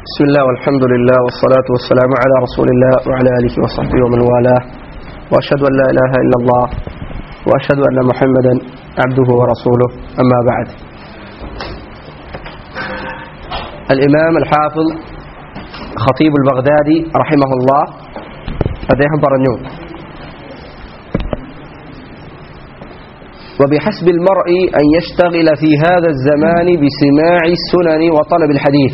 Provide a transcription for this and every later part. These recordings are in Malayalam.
بسم الله والحمد لله والصلاة والسلام على رسول الله وعلى آله وصحبه ومن والاه وأشهد أن لا إله إلا الله وأشهد أن محمدا عبده ورسوله أما بعد الإمام الحافظ خطيب البغدادي رحمه الله അദ്ദേഹം പറഞ്ഞു وبحسب المرء أن يشتغل في هذا الزمان بسماع السنن وطلب الحديث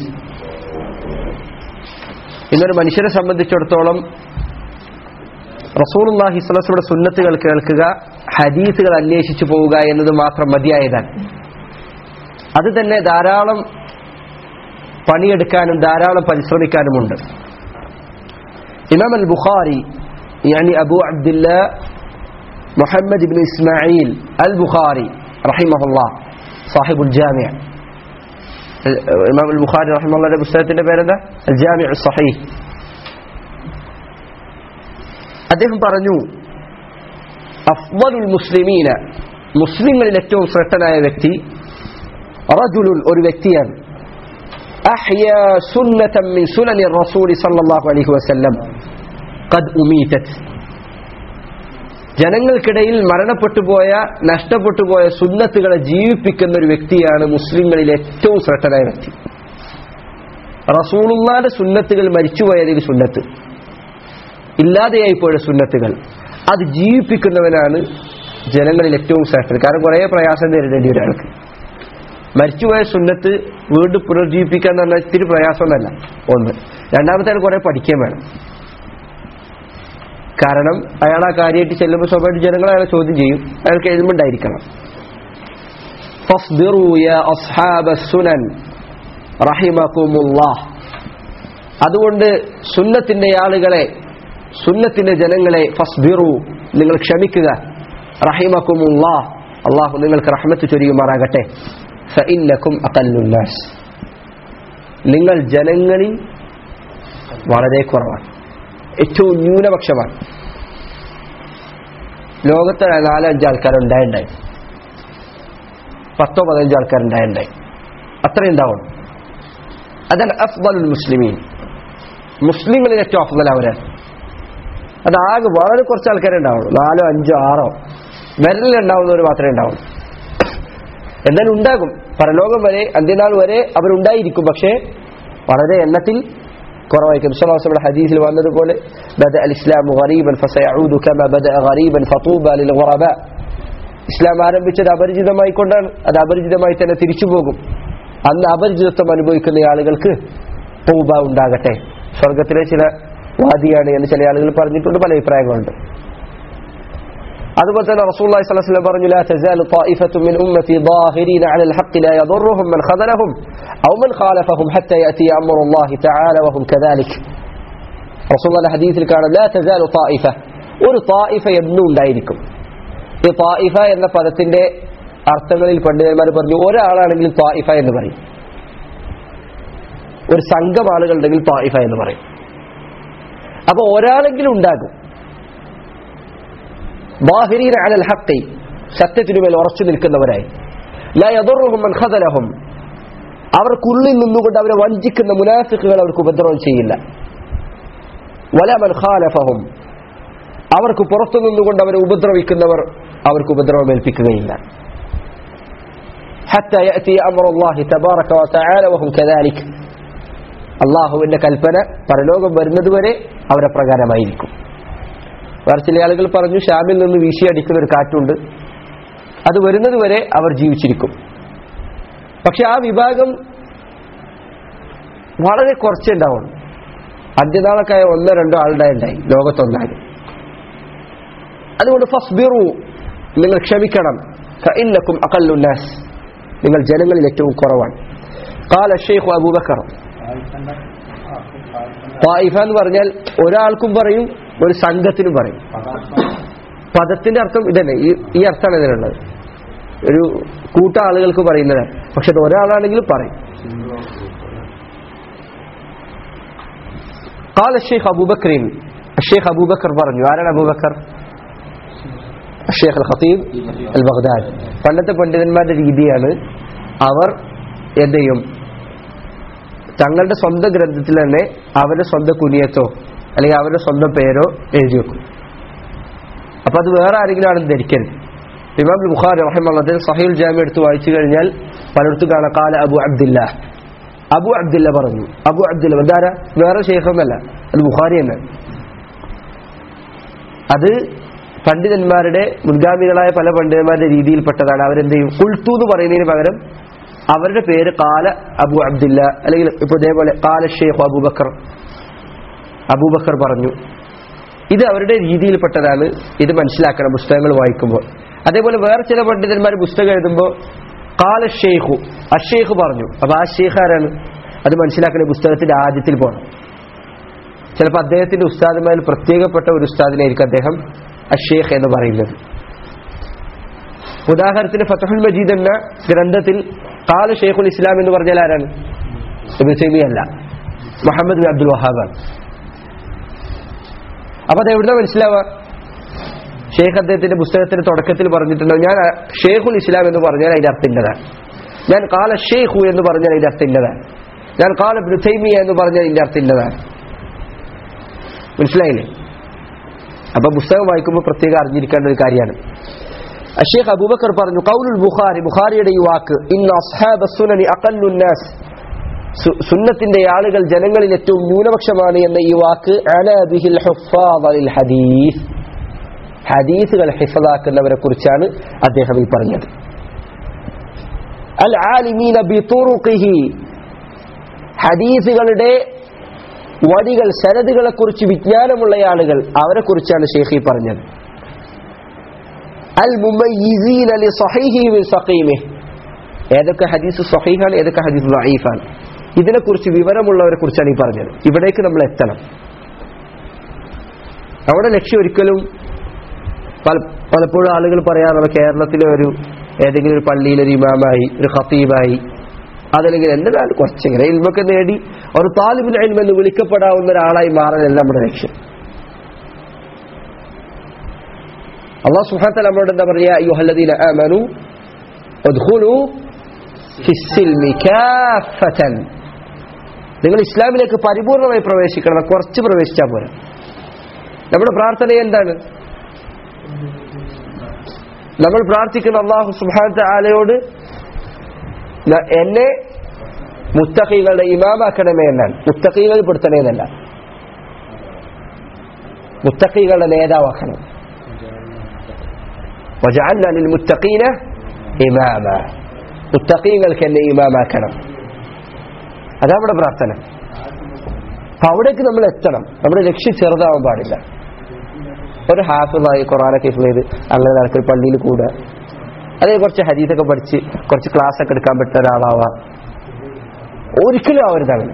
ഇന്നൊരു മനുഷ്യനെ സംബന്ധിച്ചിടത്തോളം റസൂലുള്ളാഹി സ്വലസുടെ സുന്നത്തുകൾ കേൾക്കുക ഹദീസുകൾ അന്വേഷിച്ചു പോവുക എന്നത് മാത്രം മതിയായതാണ് അത് തന്നെ ധാരാളം പണിയെടുക്കാനും ധാരാളം പരിശ്രമിക്കാനുമുണ്ട് ഇമാം അൽ ബുഖാരി يعني أبو عبد الله محمد بن إسماعيل البخاري رحمه الله صاحب الجامع الإمام البخاري رحمه الله പുസ്തകത്തിന്റെ പേരെന്താ الجامع الصحيح അദ്ദേഹം പറഞ്ഞു അഫ്വലുൽ മുസ്ലിമീന മുസ്ലിങ്ങളിൽ ഏറ്റവും ശ്രേഷ്ഠനായ വ്യക്തി റജുലുൻ ഒരു വ്യക്തിയാണ് അഹ്യ സുന്നതൻ മിൻ സുനനി റസൂൽ സല്ലല്ലാഹു അലൈഹി വസല്ലം ഖദ് ഉമീതത് ജനങ്ങൾക്കിടയിൽ മരണപ്പെട്ടുപോയ നഷ്ടപ്പെട്ടുപോയ സുന്നത്തുകളെ ജീവിപ്പിക്കുന്ന ഒരു വ്യക്തിയാണ് മുസ്ലിങ്ങളിൽ ഏറ്റവും ശ്രേഷ്ഠനായ വ്യക്തി റസൂളുള്ളാന്റെ സുന്നത്തുകൾ മരിച്ചുപോയതിൽ സുന്നത്ത് ഇല്ലാതെയായിപ്പോയ സുന്നത്തുകൾ അത് ജീവിപ്പിക്കുന്നവനാണ് ജനങ്ങളിൽ ഏറ്റവും ശ്രേഷ്ഠൻ കാരണം കുറേ പ്രയാസം നേരിടേണ്ടി ഒരാൾക്ക് മരിച്ചുപോയ സുന്നത്ത് വീണ്ടും പുനർജീവിപ്പിക്കുക എന്ന് പറഞ്ഞാൽ ഇത്തിരി പ്രയാസമൊന്നല്ല ഒന്ന് രണ്ടാമത്തെ കുറെ പഠിക്കാൻ വേണം കാരണം അയാൾ ആ കാര്യമായിട്ട് ചെല്ലുമ്പോൾ സ്വാഭാവിക ജനങ്ങൾ അയാളെ ചോദ്യം ചെയ്യും അയാൾക്ക് എഴുതുമ്പോണ്ടായിരിക്കണം അതുകൊണ്ട് സുന്നത്തിന്റെ ആളുകളെ സുന്നത്തിന്റെ ജനങ്ങളെ ഫസ്ബിറു നിങ്ങൾ ക്ഷമിക്കുക റഹിമക്കുമുല്ലാ അള്ളാഹു നിങ്ങൾക്ക് റഹ്മത്ത് ചൊരിയുമാറാകട്ടെ ഫഇന്നക്കും അഖല്ലുന്നാസ് നിങ്ങൾ ജനങ്ങളിൽ വളരെ കുറവാണ് ഏറ്റവും ന്യൂനപക്ഷമാണ് ലോകത്ത് നാലോ അഞ്ച് ആൾക്കാരുണ്ടായിണ്ടായി പത്തോ പതിനഞ്ചോ ആൾക്കാരുണ്ടായിണ്ടായി അത്രയും ഉണ്ടാവണം അതാണ് അഫ്ദലുൽ മുസ്ലിമീൻ മുസ്ലിങ്ങളിൽ ഏറ്റവും അഫ്ദൽ അവരാണ് അതാകെ വളരെ കുറച്ച് ആൾക്കാരെ ഉണ്ടാവുള്ളൂ നാലോ അഞ്ചോ ആറോ വിരലിലുണ്ടാവുന്നവർ മാത്രമേ ഉണ്ടാവുള്ളൂ എന്നാലും ഉണ്ടാകും പരലോകം വരെ അന്ത്യനാൾ വരെ അവരുണ്ടായിരിക്കും പക്ഷേ വളരെ എണ്ണത്തിൽ കുറവായിരിക്കും വിശ്വാസമുള്ള ഹദീസിൽ വന്നതുപോലെ ബദ അൽ ഇസ്ലാം ഗറീബൻ ഫസയഊദു കമ ബദ ഗറീബൻ ഫതൂബ ലിൽ ഗുറബ ഇസ്ലാം ആരംഭിച്ചത് അപരിചിതമായി കൊണ്ടാണ് അത് അപരിചിതമായി തന്നെ തിരിച്ചു പോകും അന്ന് അപരിചിതത്വം അനുഭവിക്കുന്ന ആളുകൾക്ക് തൗബ ഉണ്ടാകട്ടെ സ്വർഗത്തിലെ ചില വാദിയാണ് എന്ന് ചില ആളുകൾ പറഞ്ഞിട്ടുണ്ട് പല അഭിപ്രായങ്ങളുണ്ട് അതുപോലെ തന്നെ റസൂലുള്ളാഹി സ്വല്ലല്ലാഹു അലൈഹി വസല്ലം പറഞ്ഞു ലാ തസാലു ത്വായിഫത്തു മിൻ ഉമ്മത്തി ളാഹിരീന അലൽ ഹഖ് ലാ യദുറുഹും മൻ ഖദലഹും ഔ മൻ ഖാലഫഹും ഹത്ത യഅതി അംറുല്ലാഹി തആല വഹും കദാലിക് റസൂലുള്ളാഹിന്റെ ഹദീസിൽ കാണാം ലാ തസാലു ത്വായിഫ ഒരു ത്വായിഫ എന്നും ഉണ്ടായിരിക്കും ഈ ത്വായിഫ എന്ന പദത്തിന്റെ അർത്ഥങ്ങളിൽ പണ്ഡിതന്മാർ പറഞ്ഞു ഒരാളാണെങ്കിൽ ത്വായിഫ എന്ന് പറയും ഒരു സംഘം ആളുകളുണ്ടെങ്കിൽ ത്വായിഫ എന്ന് പറയും അപ്പൊ ഒരാളെങ്കിലും ഉണ്ടാകും ബാഹിരീന അലൽ ഹഖി സത്യത്തിനുമേൽ ഉറച്ചു നിൽക്കുന്നവരായി ലാ യദുറുഹും മൻ ഖദലഹും അവർക്കുള്ളിൽ നിന്നുകൊണ്ട് അവരെ വഞ്ചിക്കുന്ന മുനാഫിക്കുകൾ അവർക്ക് ഉപദ്രവം ചെയ്യില്ല വല മൻ ഖാലഫഹും അവർക്ക് പുറത്തു നിന്നുകൊണ്ട് അവരെ ഉപദ്രവിക്കുന്നവർ അവർക്ക് ഉപദ്രവം ഏൽപ്പിക്കുകയില്ല حتى يأتي أمر الله تبارك وتعالى وهم كذلك അള്ളാഹുവിന്റെ കൽപ്പന പരലോകം വരുന്നതുവരെ അവരെ പ്രകാരമായിരിക്കും വേറെ ചില ആളുകൾ പറഞ്ഞു ഷാമിൽ നിന്ന് വീശിയടിക്കുന്ന ഒരു കാറ്റുണ്ട് അത് വരുന്നത് വരെ അവർ ജീവിച്ചിരിക്കും പക്ഷെ ആ വിഭാഗം വളരെ കുറച്ചേ ഉണ്ടാവുള്ളൂ അന്ത്യനാളൊക്കെ ഒന്നോ രണ്ടോ ആളുടെ ഉണ്ടായി ലോകത്തൊന്നായി അതുകൊണ്ട് ഫസ്ബിറു നിങ്ങൾ ക്ഷമിക്കണം ഫഇന്നക്കും അഖല്ലുന്നാസ് നിങ്ങൾ ജനങ്ങളിൽ ഏറ്റവും കുറവാണ് قال الشيخ أبو بكر തായിഫ എന്ന് പറഞ്ഞാൽ ഒരാൾക്കും പറയും ഒരു സംഘത്തിനും പറയും പദത്തിന്റെ അർത്ഥം ഇതന്നെ ഈ ഈ അർത്ഥമാണ് ഇതിനുള്ളത് ഒരു കൂട്ട ആളുകൾക്ക് പറയുന്നതാണ് പക്ഷെ അത് ഒരാളാണെങ്കിലും പറയും قال الشيخ أبو بكر الشيخ أبو بكر പറഞ്ഞു ആരാണ് അബൂ ബക്കർ ഷേഖ് ഖത്തീബ് അൽ ബഗ്ദാദ് പണ്ടത്തെ പണ്ഡിതന്മാരുടെ രീതിയാണ് അവർ എന്ത് ചെയ്യും തങ്ങളുടെ സ്വന്തം ഗ്രന്ഥത്തിൽ തന്നെ അവരുടെ സ്വന്തം കുനിയത്തോ അല്ലെങ്കിൽ അവരുടെ സ്വന്തം പേരോ എഴുതി വെക്കും അപ്പൊ അത് വേറെ ആരെങ്കിലും ആണെന്ന് ധരിക്കരുത് ഇമാം ബുഖാരി റഹിമുള്ളത് സഹീൽ ജാമ്യ എടുത്ത് വായിച്ചു കഴിഞ്ഞാൽ പലയിടത്തും കാണാം കാല അബു അബ്ദില്ല അബു അബ്ദില്ല പറഞ്ഞു അബു അബ്ദില്ല എന്താരാ വേറെ ശേഖമല്ല അത് ബുഖാരി തന്നെ അത് പണ്ഡിതന്മാരുടെ മുൻഗാമികളായ പല പണ്ഡിതന്മാരുടെ രീതിയിൽപ്പെട്ടതാണ് അവരെന്ത് ചെയ്യും കുൾത്തു എന്ന് പറയുന്നതിന് പകരം അവരുടെ പേര് കാല അബു അബ്ദില്ല അല്ലെങ്കിൽ ഇപ്പൊ ഇതേപോലെ കാല ഷെയ്ഖ് അബൂബക്കർ അബൂബക്കർ പറഞ്ഞു ഇത് അവരുടെ രീതിയിൽപ്പെട്ടതാണ് ഇത് മനസ്സിലാക്കണം പുസ്തകങ്ങൾ വായിക്കുമ്പോൾ അതേപോലെ വേറെ ചില പണ്ഡിതന്മാർ പുസ്തകം എഴുതുമ്പോൾ കാല ഷെയ്ഖു അഷേഖ് പറഞ്ഞു അപ്പൊ ആ ഷെയ്ഖ് ആരാണ് അത് മനസ്സിലാക്കണ പുസ്തകത്തിന്റെ ആദ്യത്തിൽ പോകണം ചിലപ്പോൾ അദ്ദേഹത്തിന്റെ ഉസ്താദുമാരിൽ പ്രത്യേകപ്പെട്ട ഒരു ഉസ്താദിനായിരിക്കും അദ്ദേഹം അഷേഖ് എന്ന് പറയുന്നത് ഉദാഹരണത്തിന് ഫതഹുൽ മജീദ് എന്ന ഗ്രന്ഥത്തിൽ കാല ഷെയ്ഖുൽ ഇസ്ലാം എന്ന് പറഞ്ഞാൽ ആരാണ് ഇബ്നു തൈമിയ്യ അല്ല മുഹമ്മദ് ബിൻ അബ്ദുൽ വഹാബാണ് അപ്പൊ അത് എവിടുന്ന മനസ്സിലാവുക ഷെയ്ഖ് അദ്ദേഹത്തിന്റെ പുസ്തകത്തിന്റെ തുടക്കത്തിൽ പറഞ്ഞിട്ടുണ്ടോ ഞാൻ ഷെയ്ഖുൽ ഇസ്ലാം എന്ന് പറഞ്ഞാൽ അതിന്റെ അർത്ഥം ഇന്നതാണ് ഞാൻ കാല ഷെയ്ഖു എന്ന് പറഞ്ഞാൽ അതിന്റെ അർത്ഥം ഇന്നതാണ് ഞാൻ കാല ഇബ്നു തൈമിയ്യ എന്ന് പറഞ്ഞാൽ അതിന്റെ അർത്ഥം ഇന്നതാണ് മനസ്സിലായില്ലേ അപ്പൊ പുസ്തകം വായിക്കുമ്പോൾ പ്രത്യേകം അറിഞ്ഞിരിക്കേണ്ട ഒരു കാര്യമാണ് അഷേഖ് അബൂബക്കർ പറഞ്ഞു കൗലുൽ ബുഖാരി ബുഖാരിയുടെ ഈ വാക്ക് ഇന്ന് അസ്ഹാബ സുനനി അഖല്ലുന്നാസ് സു- സുന്നത്തിന്റെ ആളുകൾ ജനങ്ങളിൽ ഏറ്റവും ന്യൂനപക്ഷമാണ് എന്ന ഈ വാക്ക് അല ബിഹിൽ ഹുഫാദ് അലിൽ ഹദീസ് ഹദീസുകൾ ഹിഫദാക്കുന്നവരെ കുറിച്ചാണ് അദ്ദേഹം ഈ പറഞ്ഞത് അൽ ആലിമീന ബിതുറുഖിഹി ഹദീസുകളുടെ വഴികൾ സനദുകളെ കുറിച്ച് വിജ്ഞാനമുള്ള ആളുകൾ അവരെ കുറിച്ചാണ് ഷെയ്ഖി പറഞ്ഞത് അൽ മുമയ്യിസീന ലി സഹീഹി മിൻ സഖീമിഹി ഏതൊക്കെ ഹദീസ് സഹീഹാണ് ഏതൊക്കെ ഹദീസ് ദഈഫാണ് ഇതിനെക്കുറിച്ച് വിവരമുള്ളവരെ കുറിച്ചാണ് ഈ പറഞ്ഞത് ഇവിടേക്ക് നമ്മൾ എത്തണം അവിടെ ലക്ഷ്യം ഒരിക്കലും പല പലപ്പോഴും ആളുകൾ പറയാറുള്ള കേരളത്തിലെ ഒരു ഏതെങ്കിലും ഒരു പള്ളിയിലെ ഒരു ഇമാമായി ഒരു ഖത്തീബായി അതല്ലെങ്കിൽ എന്താണ് കുറച്ചിങ്ങനെ ഇൽമൊക്കെ നേടി ഒരു താലിബുൽ ഇൽം എന്ന് വിളിക്കപ്പെടാവുന്ന ഒരാളായി മാറാനല്ല നമ്മുടെ ലക്ഷ്യം അള്ളാഹു സുഹാത്ത നമ്മളോട് എന്താ പറയുക യുഹല്ലദീന ആമനു ഉദ്ഖുലു ഫിസ്സിൽമി കാഫതൻ നിങ്ങൾ ഇസ്ലാമിലേക്ക് പരിപൂർണമായി പ്രവേശിക്കണം കുറച്ച് പ്രവേശിച്ചാൽ പോരാ നമ്മുടെ പ്രാർത്ഥന എന്താണ് നമ്മൾ പ്രാർത്ഥിക്കുന്ന അള്ളാഹു സുബാനത്തെ ആലയോട് ന- എന്നെ മുത്തഖീകളുടെ ഇമാമാക്കണമേ എന്നാണ് മുത്തഖീകൾ പെടുത്തണേ എന്നല്ല മുത്തഖീകളുടെ നേതാവാക്കണം وجعلنا للمتقين إماما മുത്തഖീങ്ങൾക്ക് എന്നെ ഇമാമാക്കണം അതാ നമ്മുടെ പ്രാർത്ഥന അപ്പൊ അവിടേക്ക് നമ്മൾ എത്തണം നമ്മുടെ ലക്ഷ്യം ചെറുതാവാൻ പാടില്ല ഒരു ഹാഫിളായി ഖുറാനൊക്കെ ഹിഫ്ള് ചെയ്ത് അങ്ങനെ നടക്കൊരു പള്ളിയിൽ കൂടുക അതേ കുറച്ച് ഹദീസൊക്കെ പഠിച്ച് കുറച്ച് ക്ലാസ് ഒക്കെ എടുക്കാൻ പറ്റുന്ന ഒരാളാവാം ഒരിക്കലും ആവരുത് അങ്ങനെ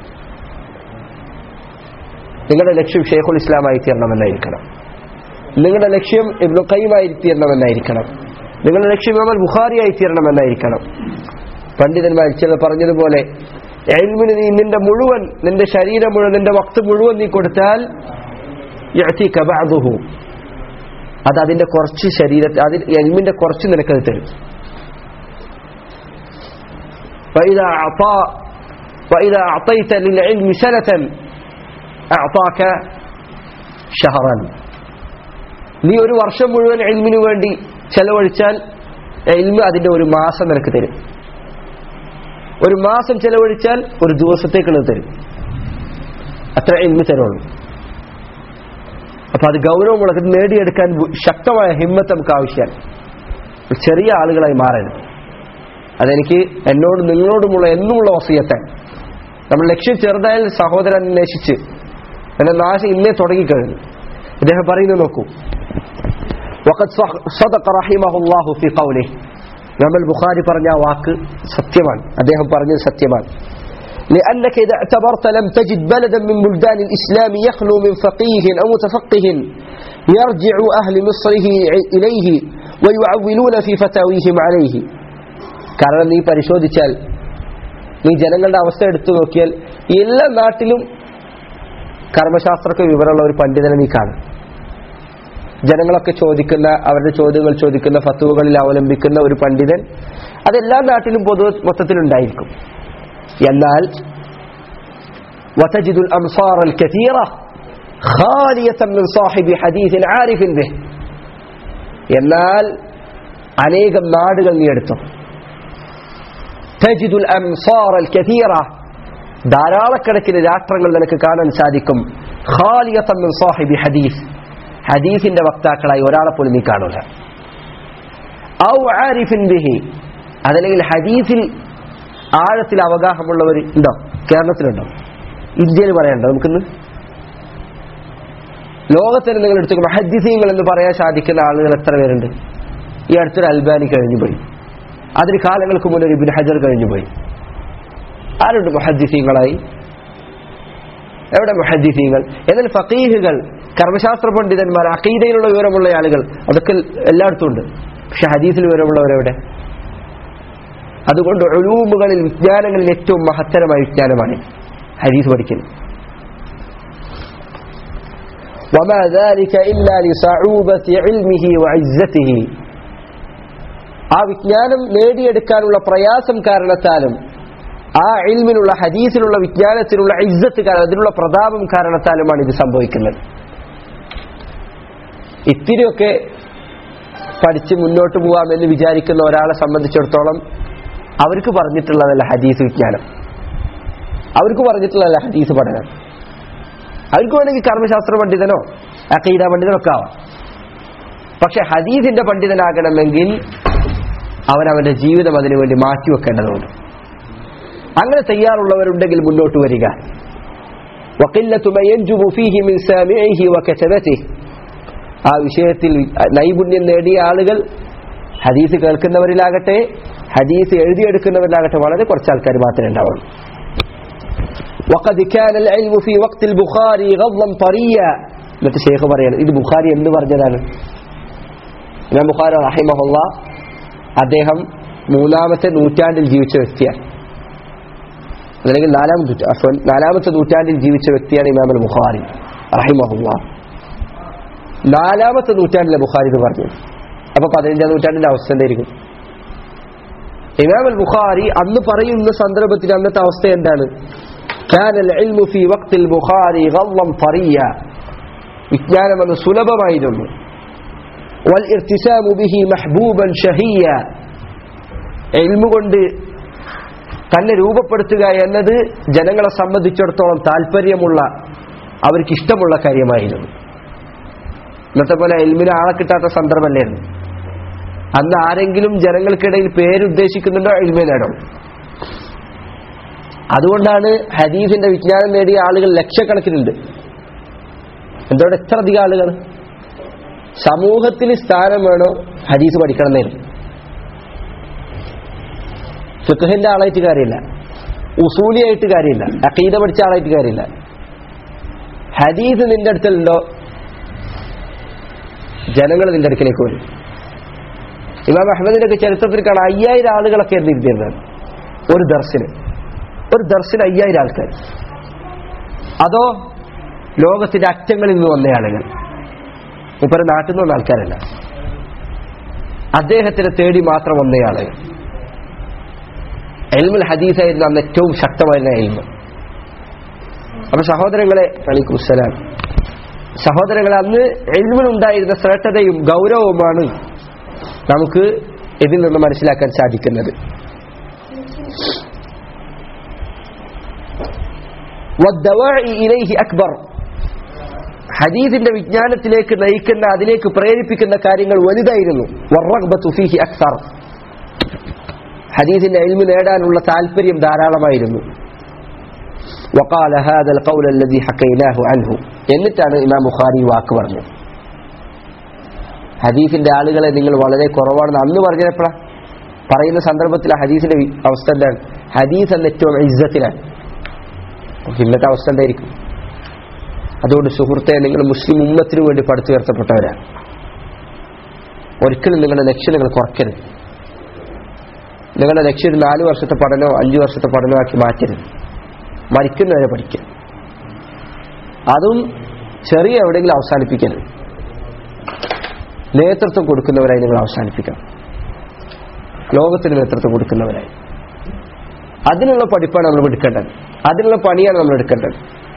നിങ്ങളുടെ ലക്ഷ്യം ഷെയ്ഖുൽ ഇസ്ലാമായി തീരണമെന്നായിരിക്കണം നിങ്ങളുടെ ലക്ഷ്യം ഇബ്നു ഖയ്യിമായി തീരണമെന്നായിരിക്കണം നിങ്ങളുടെ ലക്ഷ്യം ഇമാം ബുഖാരിയായി തീരണമെന്നായിരിക്കണം പണ്ഡിതന്മാർ ചിലർ പറഞ്ഞതുപോലെ എൽമിന് നീ നിന്റെ മുഴുവൻ നിന്റെ ശരീരം മുഴുവൻ നിന്റെ വക്ത് മുഴുവൻ നീ കൊടുത്താൽ യഅ്തീക ബഅ്ദുഹു. അത് അതിന്റെ കുറച്ച് ശരീരത്തിൽ അതിൽ എൽമിന്റെ കുറച്ച് നിനക്കത് തരും فإذا أعطى وإذا أعطيت للعلم سنة أعطاك شهرا നീ ഒരു വർഷം മുഴുവൻ എൽമിനു വേണ്ടി ചെലവഴിച്ചാൽ എൽമ് അതിന്റെ ഒരു മാസം നിനക്ക് തരും ഒരു മാസം ചെലവഴിച്ചാൽ ഒരു ദിവസത്തേക്കുള്ളത് തരും അത്ര എൽമ് തരുള്ളൂ അപ്പൊ അത് ഗൗരവമുള്ള ഇത് നേടിയെടുക്കാൻ ബു- ശക്തമായ ഹിമ്മത്ത് നമുക്ക് ആവശ്യമാണ് ചെറിയ ആളുകളായി മാറരുത് അതെനിക്ക് എന്നോട് നിങ്ങളോടുമുള്ള എന്നുമുള്ള വസീയത്താണ് നമ്മൾ ലക്ഷ്യം ചെറുതായാൽ സഹോദരൻ അന്വേഷിച്ച് എന്റെ നാശം ഇന്നേ തുടങ്ങിക്കഴിഞ്ഞു ഇദ്ദേഹം പറയുന്നത് നോക്കൂ وقد صح- صدق رحمه الله في قوله ഇമാം ബുഖാരി പറഞ്ഞ ആ വാക്ക് സത്യമാണ് അദ്ദേഹം പറഞ്ഞത് സത്യമാണ് لأنك إذا اعتبرت لم تجد بلدا من بلدان الإسلام يخلو من فقيه أو متفقه يرجع أهل مصره إليه ويعولون في فتاويهم عليه കാരണം നീ പരിശോധിച്ചാൽ നീ ജനങ്ങളുടെ അവസ്ഥ എടുത്തു നോക്കിയാൽ എല്ലാ നാട്ടിലും കർമ്മശാസ്ത്രക്ക് വിവരമുള്ള ഒരു പണ്ഡിതനെ നീ കാണും ജനങ്ങളൊക്കെ ചോദിക്കുന്ന അവരുടെ ചോദ്യങ്ങൾ ചോദിക്കുന്ന ഫത്തുവകളിൽ അവലംബിക്കുന്ന ഒരു പണ്ഡിതൻ അതെല്ലാ നാട്ടിലും പൊതു മൊത്തത്തിലുണ്ടായിരിക്കും എന്നാൽ وتجد الأمصار الكثيرة خالية من صاحب حديث عارف به എന്നാൽ അനേകം നാടുകൾ നീ എടുത്തു തജിദുൽ അംസാർ അൽ കഥീറ ധാരാളക്കണക്കിന് രാഷ്ട്രങ്ങൾ നിനക്ക് കാണാൻ സാധിക്കും ഖാലിയത്തൻ മിൻ സാഹിബി ഹദീസ് ഹദീസിന്റെ വക്താക്കളായി ഒരാളെ പോലും നീ കാണൂല ഔ ആരിഫിൻ ബിഹി അതല്ലെങ്കിൽ ഹദീസിൽ ആഴത്തിൽ അവഗാഹമുള്ളവർ ഉണ്ടോ കേരളത്തിലുണ്ടോ ഇന്ത്യയിൽ പറയണ്ടോ നമുക്കിന്ന് ലോകത്തിന് നിങ്ങൾ എടുത്തു ഹദ്ദിസീങ്ങൾ എന്ന് പറയാൻ സാധിക്കുന്ന ആളുകൾ എത്ര പേരുണ്ട് ഈ അടുത്തൊരു അൽബാനി കഴിഞ്ഞുപോയി അതിന് കാലങ്ങൾക്ക് മുന്നേ ഒരു ഇബിൻ ഹജർ കഴിഞ്ഞുപോയി ആരുണ്ട് മുഹദ്ദിസീങ്ങളായി എവിടെ മുഹദ്ദിസീങ്ങൾ എന്നാൽ ഫക്കീഹുകൾ കർമ്മശാസ്ത്ര പണ്ഡിതന്മാർ അക്കീതയിലുള്ള വിവരമുള്ള ആളുകൾ അതൊക്കെ എല്ലായിടത്തും ഉണ്ട് പക്ഷെ ഹദീസിൽ വിവരമുള്ളവരെവിടെ അതുകൊണ്ട് ഒഴൂമുകളിൽ വിജ്ഞാനങ്ങളിൽ ഏറ്റവും മഹത്തരമായ വിജ്ഞാനമാണ് ഹദീസ് പഠിക്കൽ وما ذلك إلا لصعوبة علمه وعزته ആ വിജ്ഞാനം നേടിയെടുക്കാനുള്ള പ്രയാസം കാരണത്താലും ആ ഇൽമിനുള്ള ഹദീസിലുള്ള വിജ്ഞാനത്തിനുള്ള ഇജ്ജത്ത് കാരണം അതിനുള്ള പ്രതാപം കാരണത്താലുമാണ് ഇത് സംഭവിക്കുന്നത് ഇത്തിരിയൊക്കെ പഠിച്ച് മുന്നോട്ട് പോകാമെന്ന് വിചാരിക്കുന്ന ഒരാളെ സംബന്ധിച്ചിടത്തോളം അവർക്ക് പറഞ്ഞിട്ടുള്ളതല്ല ഹദീസ് വിജ്ഞാനം അവർക്ക് പറഞ്ഞിട്ടുള്ളതല്ല ഹദീസ് പഠനം അവർക്ക് വേണമെങ്കിൽ കർമ്മശാസ്ത്ര പണ്ഡിതനോ അക്കീദ പണ്ഡിതനോ ഒക്കെ ആവാം പക്ഷെ ഹദീസിന്റെ പണ്ഡിതനാകണമെങ്കിൽ അവൻ അവന്റെ ജീവിതം അതിനുവേണ്ടി മാറ്റിവെക്കേണ്ടതുണ്ട് അങ്ങനെ തയ്യാറുള്ളവരുണ്ടെങ്കിൽ മുന്നോട്ട് വരിക وقلة ما ينجب فيه من سامعه وكتبته ആ വിഷയത്തിൽ നൈപുണ്യം നേടിയ ആളുകൾ ഹദീസ് കേൾക്കുന്നവരിലാകട്ടെ ഹദീസ് എഴുതിയെടുക്കുന്നവരിലാകട്ടെ വളരെ കുറച്ച് ആൾക്കാർ മാത്രമേ ഉണ്ടാവുള്ളൂ وقد كان العلم في وقت البخاري غضا طريا എന്നിട്ട് ഷേഖ് പറയാണ് ഇത് ബുഖാരി എന്ന് പറഞ്ഞതാണ് ഇമാം ബുഖാരി റഹിമഹുള്ള അദ്ദേഹം മൂന്നാമത്തെ നൂറ്റാണ്ടിൽ ജീവിച്ച വ്യക്തിയാണ് അല്ലെങ്കിൽ നാലാം നൂറ്റ- അഫ്വൻ, നാലാമത്തെ നൂറ്റാണ്ടിൽ ജീവിച്ച വ്യക്തിയാണ് ഇമാം അൽ ബുഖാരി റഹിമഹുള്ള നാലാമത്തെ നൂറ്റാണ്ടിലെ ബുഖാരി എന്ന് പറഞ്ഞു അപ്പൊ പതിനഞ്ചാം നൂറ്റാണ്ടിന്റെ അവസ്ഥ എന്തായിരിക്കും ഇമാം അൽ ബുഖാരി അന്ന് പറയുന്ന സന്ദർഭത്തിൽ അന്നത്തെ അവസ്ഥ എന്താണ് كان العلم في وقت البخاري غضا طريا വിജ്ഞാനം അന്ന് സുലഭമായിരുന്നു والارتسام به محبوبا شهيا ഇൽമു കൊണ്ട് തന്നെ രൂപപ്പെടുത്തുക എന്നത് ജനങ്ങളെ സംബന്ധിച്ചിടത്തോളം താല്പര്യമുള്ള അവർക്ക് ഇഷ്ടമുള്ള കാര്യമായിരുന്നു ഇന്നത്തെ പോലെ എൽമിന് ആളെ കിട്ടാത്ത സന്ദർഭമല്ലായിരുന്നു അന്ന് ആരെങ്കിലും ജനങ്ങൾക്കിടയിൽ പേരുദ്ദേശിക്കുന്നുണ്ടോ എൽമ നേടണം അതുകൊണ്ടാണ് ഹദീസിന്റെ വിജ്ഞാനം നേടിയ ആളുകൾ ലക്ഷക്കണക്കിനുണ്ട് എന്തോടെ എത്ര അധികം ആളുകൾ സമൂഹത്തിൽ സ്ഥാനം വേണോ ഹദീസ് പഠിക്കണം എന്നായിരുന്നു ഫിഖഹിന്റെ ആളായിട്ട് കാര്യമില്ല ഉസൂലിയായിട്ട് കാര്യമില്ല അഖീദ പഠിച്ച ആളായിട്ട് കാര്യമില്ല ഹദീസ് നിന്റെ അടുത്തുണ്ടോ ജനങ്ങൾ നിന്റെ അടുക്കിലേക്ക് വരും ഇമാം അഹമ്മദിന്റെ ഒക്കെ ചരിത്രത്തിൽ കാണാം അയ്യായിരം ആളുകളൊക്കെ ഇരുന്നിരുന്നത് ഒരു ദർശന് ഒരു ദർശന അയ്യായിരം ആൾക്കാർ അതോ ലോകത്തിന്റെ അറ്റങ്ങളിൽ നിന്ന് വന്ന ആളുകൾ മുപ്പര നാട്ടിൽ നിന്ന് വന്ന ആൾക്കാരല്ല അദ്ദേഹത്തിനെ തേടി മാത്രം വന്ന ആളുകൾ എൽമുൽ ഹദീസായിരുന്നു അന്ന് ഏറ്റവും ശക്തമായിരുന്ന എൽമ് അപ്പൊ സഹോദരങ്ങളെ അലിക്കും സലാം സഹോദരങ്ങളെ അന്ന് എൽമിനുണ്ടായിരുന്ന ശ്രേഷ്ഠതയും ഗൗരവവുമാണ് നമുക്ക് ഇതിൽ നിന്ന് മനസ്സിലാക്കാൻ സാധിക്കുന്നത് والدواعي إليه أكبر ഹദീസിന്റെ വിജ്ഞാനത്തിലേക്ക് നയിക്കുന്ന അതിലേക്ക് പ്രേരിപ്പിക്കുന്ന കാര്യങ്ങൾ വലുതായിരുന്നു വറഗ്ബത്തു ഫീഹി അക്സർ ഹദീസിന്റെ ഇൽമു നേടാനുള്ള താല്പര്യം ധാരാളമായിരുന്നു وقال هذا القول الذي حكيناه عنه എന്നിട്ടാണ് ഇമാം ബുഖാരി വാക്ക് പറഞ്ഞു ഹദീസിന്റെ ആളുകളെ നിങ്ങൾ വളരെ കുറവാണെന്ന് അന്ന് പറഞ്ഞപ്പോഴാ പറയുന്ന സന്ദർഭത്തിൽ ആ ഹദീസിന്റെ വി- അവസ്ഥ എന്താണ് ഹദീസ് എന്ന ഏറ്റവും ഇജ്ജത്തിലാണ് അപ്പോൾ ഇന്നത്തെ അവസ്ഥ എന്തായിരിക്കും അതുകൊണ്ട് സുഹൃത്തെ നിങ്ങൾ മുസ്ലിം ഉമ്മത്തിനു വേണ്ടി പടുത്തുയർത്തപ്പെട്ടവരാണ് ഒരിക്കലും നിങ്ങളുടെ ലക്ഷ്യം നിങ്ങൾ കുറയ്ക്കരുത് നിങ്ങളുടെ ലക്ഷ്യം ഒരു നാല് വർഷത്തെ പഠനമോ അഞ്ചു വർഷത്തെ പഠനമോ ആക്കി മാറ്റരുത് മരിക്കുന്നവരെ പഠിക്കുക അതും ചെറിയ എവിടെയെങ്കിലും അവസാനിപ്പിക്കരുത് നേതൃത്വം കൊടുക്കുന്നവരായി നിങ്ങൾ അവസാനിപ്പിക്കണം ലോകത്തിന് നേതൃത്വം കൊടുക്കുന്നവരായി അതിനുള്ള പഠിപ്പാണ് നമ്മൾ എടുക്കേണ്ടത് അതിനുള്ള പണിയാണ് നമ്മൾ എടുക്കേണ്ടത്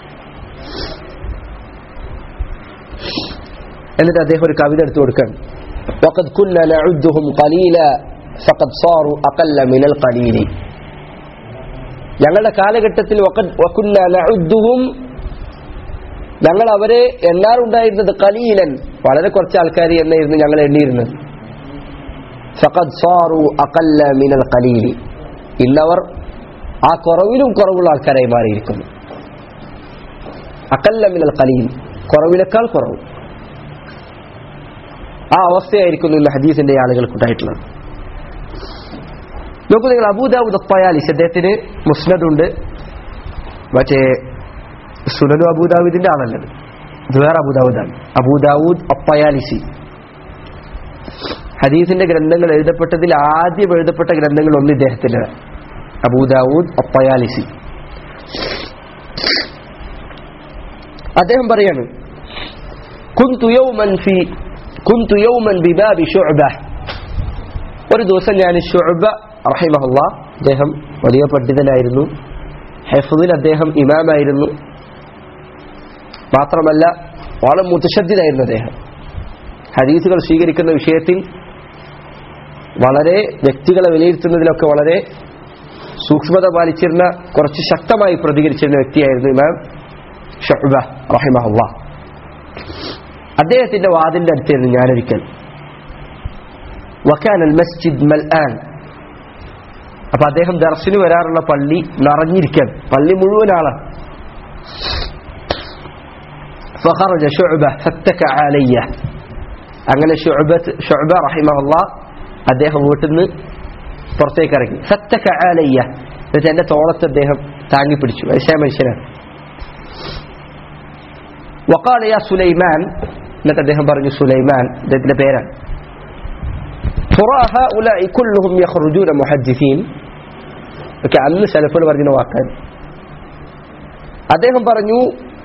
എന്നിട്ട് അദ്ദേഹം ഒരു കവിത എടുത്തു കൊടുക്കണം وقد كنا نعدهم قليلا فقد صاروا أقل من القليل ഞങ്ങളുടെ കാലഘട്ടത്തിൽ വഖദ് വകുന്ന നഉദ്ദുഹും ഞങ്ങൾ അവരെ എണ്ണാറുണ്ടായിരുന്നത് കലീലൻ വളരെ കുറച്ച് ആൾക്കാർ എന്നായിരുന്നു ഞങ്ങൾ എണ്ണിയിരുന്നത് ഫഖദ് സാറു അഖല്ല മിനൽ ഖലീലി ഇന്നവർ ആ കുറവിലും കുറവുള്ള ആൾക്കാരായി മാറിയിരിക്കുന്നു അഖല്ല മിനൽ ഖലീൽ കുറവിനേക്കാൾ കുറവ് ആ അവസ്ഥയായിരിക്കുന്നു ഇന്ന് ഹദീസിന്റെ ആളുകൾക്കുണ്ടായിട്ടുള്ളത് നോക്കൂ നിങ്ങൾ അബൂദാവൂദ് അപ്പയാലിസ് അദ്ദേഹത്തിന് മുസ്നദുണ്ട് മറ്റേ സുനനു അബൂദാവൂദിന്റെ ആളല്ലത് ഇത് വേറെ അബൂദാവൂദാണ് അബൂദാവൂദ് അപ്പയാലിസി ഹദീസിന്റെ ഗ്രന്ഥങ്ങൾ എഴുതപ്പെട്ടതിൽ ആദ്യം എഴുതപ്പെട്ട ഗ്രന്ഥങ്ങൾ ഒന്ന് ഇദ്ദേഹത്തിന്റെ അബൂദാവൂദ് അപ്പയാലിസി അദ്ദേഹം പറയാണ് കുന്തു യൗമൻ ഫി കുന്തു യൗമൻ ബിബാബി ശുഅബ ഒരു ദിവസം ഞാൻ ശുഅബ റഹിമഹുള്ള അദ്ദേഹം വലിയ പണ്ഡിതനായിരുന്നു ഹെഫുദിൽ അദ്ദേഹം ഇമാമായിരുന്നു മാത്രമല്ല വളരെ മുത്തശ്ശദ്ധിതായിരുന്നു അദ്ദേഹം ഹദീസുകൾ സ്വീകരിക്കുന്ന വിഷയത്തിൽ വളരെ വ്യക്തികളെ വിലയിരുത്തുന്നതിലൊക്കെ വളരെ സൂക്ഷ്മത പാലിച്ചിരുന്ന കുറച്ച് ശക്തമായി പ്രതികരിച്ചിരുന്ന വ്യക്തിയായിരുന്നു ഇമാം ഷഹബ റഹിമഹുള്ള അദ്ദേഹത്തിന്റെ വാതിന്റെ അടുത്തായിരുന്നു ഞാനൊരിക്കൽ വക്കാൻ അൽ മസ്ജിദ് മൽ ആൻ അപ്പൊ അദ്ദേഹം ദർശന് വരാറുള്ള പള്ളി നിറഞ്ഞിരിക്കാൻ പള്ളി മുഴുവൻ ആളാണ് فخرج شعبة فاتكى علي അങ്ങനെ ഷുഅബത്ത് ഷുഅബ റഹിമഹുള്ള അദ്ദേഹം വീട്ടിൽ നിന്ന് പുറത്തേക്ക് ഇറങ്ങി ഫത്തക ആലയ്യ എന്നിട്ട് എന്റെ തോളത്ത് അദ്ദേഹം താങ്ങി പിടിച്ചു വയസ്സായ മനുഷ്യനാണ് വക്കാല യാ സുലൈമാൻ എന്നിട്ട് അദ്ദേഹം പറഞ്ഞു സുലൈമാൻ അദ്ദേഹത്തിന്റെ പേരാണ് ترى هؤلاء كلهم يخرجون محدثين ഒക്കെ അന്ന് സലഫുകൾ പറഞ്ഞ വാക്കാൻ അദ്ദേഹം പറഞ്ഞു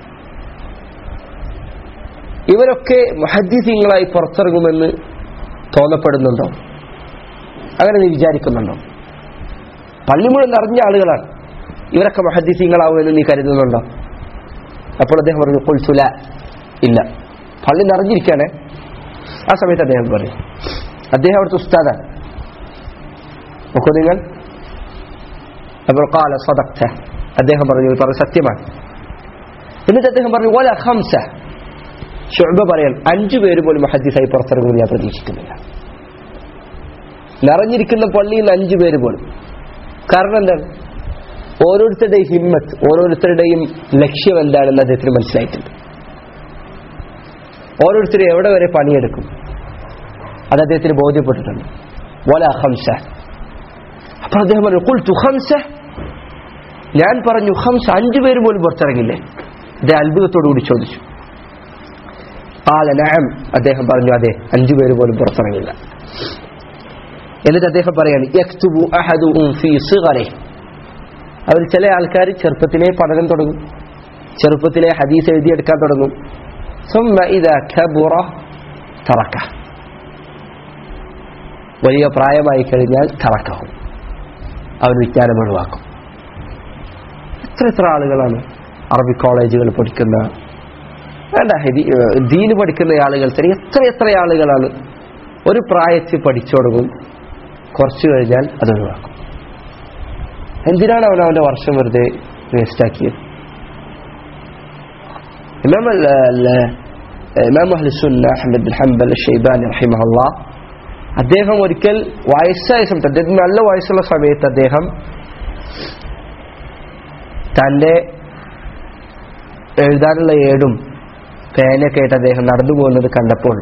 ഇവരൊക്കെ മുഹദ്ദിസീങ്ങളായി പുറത്തിറങ്ങുമെന്ന് തോന്നപ്പെടുന്നുണ്ടോ അങ്ങനെ നീ വിചാരിക്കുന്നുണ്ടോ പള്ളി മുഴുവൻ നിറഞ്ഞ ആളുകളാണ് ഇവരൊക്കെ മുഹദ്ദിസീങ്ങളാവുമെന്ന് നീ കരുതുന്നുണ്ടോ അപ്പോൾ അദ്ദേഹം പറഞ്ഞു കൊൽസുല ഇല്ല പള്ളി നിറഞ്ഞിരിക്കാനേ ആ സമയത്ത് അദ്ദേഹം പറഞ്ഞു അദ്ദേഹം അവിടുത്തെ ഉസ്താദാണ് നോക്കൂ നിങ്ങൾ അപ്പോൾ കാല സ്വതക്ത അദ്ദേഹം പറഞ്ഞു ഇത് പറഞ്ഞ സത്യമാണ് എന്നിട്ട് അദ്ദേഹം പറഞ്ഞു ഓല ഹംസ ഷുഅബ പറയാൻ അഞ്ചു പേര് പോലും ഹദീസായി പുറത്തിറങ്ങുമെന്ന് ഞാൻ പ്രതീക്ഷിക്കുന്നില്ല നിറഞ്ഞിരിക്കുന്ന പള്ളിയിൽ നിന്ന് അഞ്ചു പേര് പോലും കാരണം എന്താണ് ഓരോരുത്തരുടെയും ഹിമ്മത്ത് ഓരോരുത്തരുടെയും ലക്ഷ്യം എന്താണെന്ന് അദ്ദേഹത്തിന് മനസ്സിലായിട്ടുണ്ട് ഓരോരുത്തരും എവിടെ വരെ പണിയെടുക്കും അത് അദ്ദേഹത്തിന് ബോധ്യപ്പെട്ടിട്ടുണ്ട് വല ഹംസ അപ്പോൾ അദ്ദേഹം പറഞ്ഞു കുൽത്തു ഹംസ ഞാൻ പറഞ്ഞു ഹംസ അഞ്ചു പേര് പോലും പുറത്തിറങ്ങില്ലേ അദ്ദേഹം അത്ഭുതത്തോടു കൂടി ചോദിച്ചു قال نعم അദ്ദേഹം പറഞ്ഞു അതെ അഞ്ചു പേര് പോലും പുറത്തിറങ്ങില്ല എന്നിട്ട് അദ്ദേഹം പറയാണ് യക്തുബു അഹദുഹും ഫീ സിഗറിഹി അവർ ചില ആൾക്കാർ ചെറുപ്പത്തിലേ പഠനം തുടങ്ങും ചെറുപ്പത്തിലെ ഹദീസ് എഴുതിയെടുക്കാൻ തുടങ്ങും ثم إذا كبر تركه വലിയ പ്രായമായി കഴിഞ്ഞാൽ തറക്കവും അവൻ വിജ്ഞാനം ഒഴിവാക്കും എത്ര എത്ര ആളുകളാണ് അറബി കോളേജുകൾ പഠിക്കുന്ന വേണ്ട ഹരി- ഏഹ് ദീന് പഠിക്കുന്ന ആളുകൾ തന്നെ എത്ര എത്ര ആളുകളാണ് ഒരു പ്രായത്തിൽ പഠിച്ചു തുടങ്ങും കുറച്ചു കഴിഞ്ഞാൽ അത് ഒഴിവാക്കും എന്തിനാണ് അവൻ അവന്റെ വർഷം വെറുതെ വേസ്റ്റാക്കിയത് ഇമാം അൽ- അൽ- ഇമാം അഹ്ലുസുന്ന അഹമ്മദ് ബിൻ ഹംബൽ ഷെയ്ബാൻ റഹിമഹുള്ള അദ്ദേഹം ഒരിക്കൽ വയസ്സായ സമയത്ത് അദ്ദേഹത്തിന് നല്ല വയസ്സുള്ള സമയത്ത് അദ്ദേഹം തൻ്റെ എഴുതാനുള്ള ഏടും പേനയൊക്കെ ആയിട്ട് അദ്ദേഹം നടന്നു പോകുന്നത് കണ്ടപ്പോൾ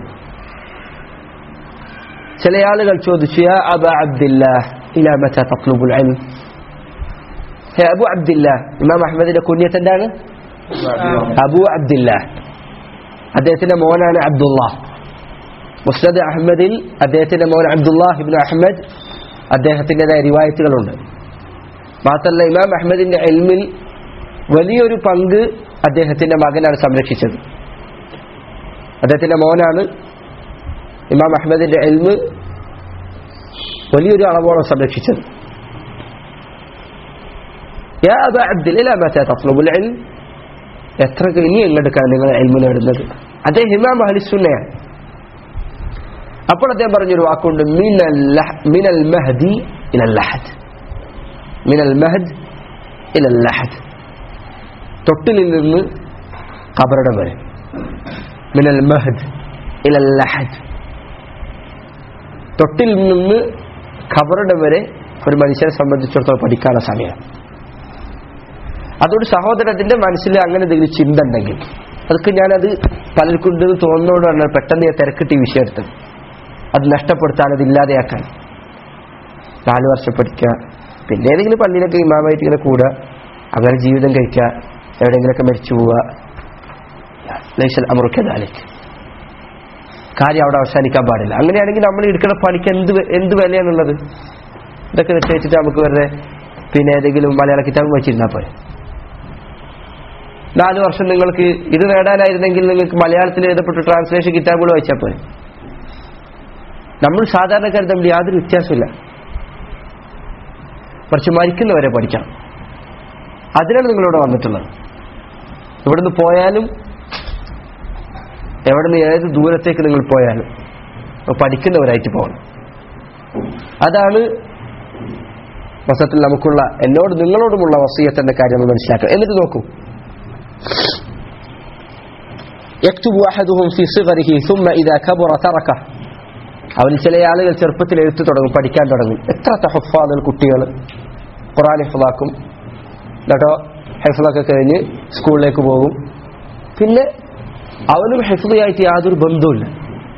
ചില ആളുകൾ ചോദിച്ചു യാ അബ അബ്ദില്ല ഇലാ മത തത്ലുബുൽ ഇൽം ഹേ അബു അബ്ദില്ല ഇമാം അഹമ്മദിന്റെ കുഞ്ഞത്ത് എന്താണ് അബു അബ്ദില്ല അദ്ദേഹത്തിന്റെ മോനാണ് അബ്ദുള്ള മുസ്നദ് അഹമ്മദിൽ അദ്ദേഹത്തിന്റെ മോൻ അബ്ദുല്ലാഹ് ഇബ്നു അഹമ്മദ് അദ്ദേഹത്തിൻ്റെതായ റിവായത്തുകളുണ്ട് മാത്രമല്ല ഇമാം അഹമ്മദിന്റെ എൽമിൽ വലിയൊരു പങ്ക് അദ്ദേഹത്തിന്റെ മകനാണ് സംരക്ഷിച്ചത് അദ്ദേഹത്തിന്റെ മോനാണ് ഇമാം അഹമ്മദിന്റെ എൽമ് വലിയൊരു അളവോളം സംരക്ഷിച്ചത് യാ അബ അബ്ദിൽ ഇലാ മതാ തത്ലബുൽ ഇൽം എത്ര ഇനി എങ്ങോട്ടാണ് നിങ്ങൾ എൽമു നേടുന്നത് അദ്ദേഹം ഇമാം അഹ്ലിസുന്നയാണ് അപ്പോൾ അദ്ദേഹം പറഞ്ഞൊരു വാക്കുണ്ട് മിനൽ ലഹ- മിനൽ മഹദി ഇലൽ ലഹദ് മിനൽ മഹദ് ഇലൽ ലഹദ് തൊട്ടിലിൽ നിന്ന് കബറിടം വരെ മിനൽ മഹദ് ഇലൽ ലഹദ് തൊട്ടിൽ നിന്ന് ഖബറിടം വരെ ഒരു മനുഷ്യനെ സംബന്ധിച്ചിടത്തോളം പഠിക്കാനുള്ള സമയം അതുകൊണ്ട് സഹോദരത്തിന്റെ മനസ്സിൽ അങ്ങനെ എന്തെങ്കിലും ചിന്ത ഉണ്ടെങ്കിൽ അതൊക്കെ ഞാനത് പലർക്കും ഉണ്ടെന്ന് തോന്നുന്നതുകൊണ്ടാണ് പെട്ടെന്ന് ഞാൻ തിരക്കിട്ട് ഈ വിഷയം എടുത്തത് അത് നഷ്ടപ്പെടുത്താൻ അത് ഇല്ലാതെയാക്കാൻ നാല് വർഷം പഠിക്കുക പിന്നെ ഏതെങ്കിലും പള്ളിയിലൊക്കെ ഇമാമായിട്ട് ഇങ്ങനെ കൂടുക അങ്ങനെ ജീവിതം കഴിക്കുക എവിടെയെങ്കിലുമൊക്കെ മരിച്ചു പോവുക ലൈസൽ അമറുക്കദാലിക് കാര്യം അവിടെ അവസാനിക്കാൻ പാടില്ല അങ്ങനെയാണെങ്കിൽ നമ്മൾ എടുക്കുന്ന പണിക്ക് എന്ത് വെ- എന്ത് വിലയാണുള്ളത് ഇതൊക്കെ നിശ്ചയിച്ചിട്ട് നമുക്ക് വെറുതെ പിന്നെ ഏതെങ്കിലും മലയാള കിതാബ് വെച്ചിരുന്നാൽ പോരെ നാല് വർഷം നിങ്ങൾക്ക് ഇത് നേടാനായിരുന്നെങ്കിൽ നിങ്ങൾക്ക് മലയാളത്തിൽ എഴുതപ്പെട്ട ട്രാൻസ്ലേഷൻ കിതാബുകൾ വായിച്ചാൽ പോരെ നമ്മൾ സാധാരണക്കാർ തമ്മിൽ യാതൊരു വ്യത്യാസമില്ല കുറച്ച് മരിക്കുന്നവരെ പഠിക്കണം അതിനാണ് നിങ്ങളിവിടെ വന്നിട്ടുള്ളത് ഇവിടുന്ന് പോയാലും എവിടുന്ന് ഏത് ദൂരത്തേക്ക് നിങ്ങൾ പോയാലും പഠിക്കുന്നവരായിട്ട് പോകണം അതാണ് വസത്തിൽ നമുക്കുള്ള എന്നോട് നിങ്ങളോടുമുള്ള വസീയത്തിന്റെ കാര്യം നമ്മൾ മനസ്സിലാക്കുക എന്നിട്ട് നോക്കൂ يكتب أحدهم في صغره ثم إذا كبر تركه അവരിൽ ചില ആളുകൾ ചെറുപ്പത്തിൽ എഴുത്തു തുടങ്ങും പഠിക്കാൻ തുടങ്ങും എത്ര ഹുഫാദുകൾ കുട്ടികൾ ഖുറാൻ ഹിഫ്ലാക്കും എന്നിട്ടോ ഹെഫ്ലൊക്കെ കഴിഞ്ഞ് സ്കൂളിലേക്ക് പോകും പിന്നെ അവനും ഹെഫ്ലയായിട്ട് യാതൊരു ബന്ധവുമില്ല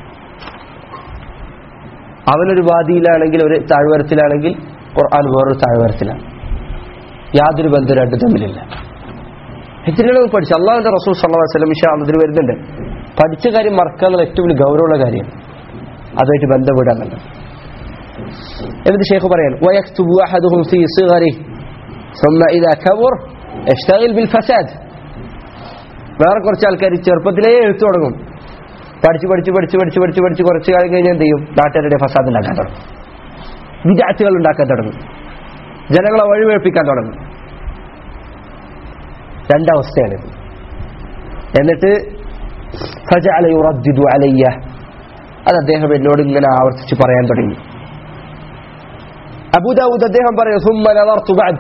അവനൊരു വാദിയിലാണെങ്കിൽ ഒരു താഴ്വരത്തിലാണെങ്കിൽ ഖുർആൻ വേറൊരു താഴ്വരത്തിലാണ് യാതൊരു ബന്ധം രണ്ടും തമ്മിലില്ല ഇതിനാണ് പഠിച്ചു അള്ളാഹുന്റെ റസൂൽ സല്ലാ വസ്ലം ഇഷാ അതിന് വരുന്നുണ്ട് പഠിച്ച കാര്യം മറക്കുക എന്നുള്ള ഏറ്റവും വലിയ ഗൗരവമുള്ള കാര്യം അതുമായിട്ട് ബന്ധപ്പെടാന്നുള്ളത് എന്നിട്ട് ഷേഖ് പറയാൻ ويكتب أحدهم في صغره ثم إذا كبر يشتغل بالفساد വേറെ കുറച്ച് ആൾക്കാർ ചെറുപ്പത്തിലേ എഴുത്തു തുടങ്ങും പഠിച്ച് പഠിച്ച് പഠിച്ച് പഠിച്ച് പഠിച്ച് പഠിച്ച് കുറച്ച് കാലം കഴിഞ്ഞ് എന്ത് ചെയ്യും നാട്ടുകാരുടെ ഫസാദ് ഉണ്ടാക്കാൻ തുടങ്ങും വിദാറ്റുകൾ ഉണ്ടാക്കാൻ തുടങ്ങും ജനങ്ങളെ വഴിവെപ്പിക്കാൻ തുടങ്ങും രണ്ടവസ്ഥയാണിത് എന്നിട്ട് ഫജഅല യുറദ്ദിദു അലയ്യ അത് അദ്ദേഹം എന്നോട് ഇങ്ങനെ ആവർത്തിച്ച് പറയാൻ തുടങ്ങി അബൂദാവൂദ് അദ്ദേഹം പറയും "സുമ്മ നദർതു ബഅദ്."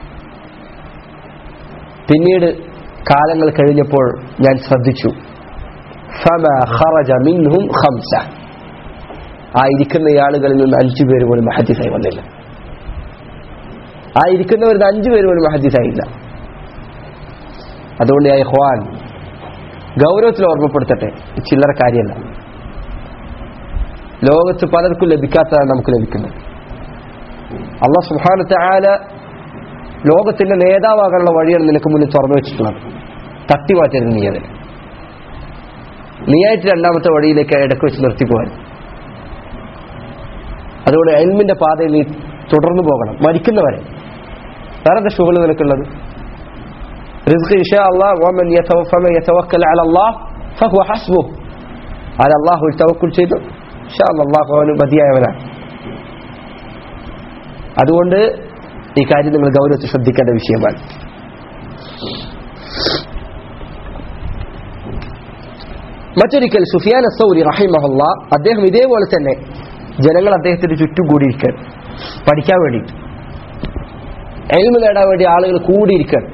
പിന്നീട് കാലങ്ങൾ കഴിഞ്ഞപ്പോൾ ഞാൻ ശ്രദ്ധിച്ചു ഫമ ഖറജ മിൻഹും ഖംസ ആ ഇരിക്കുന്ന ആളുകളിൽ നിന്ന് അഞ്ചു പേര് പോലും മഹദീസായി വന്നില്ല ആ ഇരിക്കുന്നവരിൽ നിന്ന് അഞ്ചു പേര് പോലും മഹദീസായില്ല അതുകൊണ്ട് ഞാൻ ഹ്വാൻ ഗൗരവത്തിൽ ഓർമ്മപ്പെടുത്തട്ടെ ഇത് ചില്ലറ കാര്യമല്ല ലോകത്ത് പലർക്കും ലഭിക്കാത്തതാണ് നമുക്ക് ലഭിക്കുന്നത് അള്ളാഹ് സുഹാനത്തെ ആല ലോകത്തിന്റെ നേതാവാകാനുള്ള വഴിയാണ് നിനക്ക് മുന്നിൽ തുറന്നു വെച്ചിട്ടുള്ളത് തട്ടി മാറ്റരുത് നീ അതിന് നീയായിട്ട് രണ്ടാമത്തെ വഴിയിലേക്ക് ഇടയ്ക്ക് വെച്ച് നിർത്തിപ്പോവാൻ അതുകൊണ്ട് എൽമിന്റെ പാതയിൽ നീ തുടർന്നു പോകണം മരിക്കുന്നവരെ വേറെ എന്താ ഷുഗൽ നിനക്കുള്ളത് റിസ്ക് ഇൻഷാ അള്ളാഹ് വമൻ യതവ- ഫമൻ യതവക്കൽ അല അല്ലാഹ് ഫഹുവ ഹസ്ബുഹ് അല അള്ളാഹുവിൽ തവക്കുൽ ചെയ്തു ഇൻഷാ അല്ലാഹ് അള്ളാഹു അവന് മതിയായവനാണ് അതുകൊണ്ട് ഈ കാര്യം നിങ്ങൾ ഗൗരവത്തിൽ ശ്രദ്ധിക്കേണ്ട വിഷയമാണ് മറ്റൊരിക്കൽ സുഫിയാൻ സൗരി റഹിമഹുല്ല അദ്ദേഹം ഇതേപോലെ തന്നെ ജനങ്ങൾ അദ്ദേഹത്തിന് ചുറ്റും കൂടിയിരിക്കാൻ പഠിക്കാൻ വേണ്ടിയിട്ട് എൽമ നേടാൻ വേണ്ടി ആളുകൾ കൂടിയിരിക്കാൻ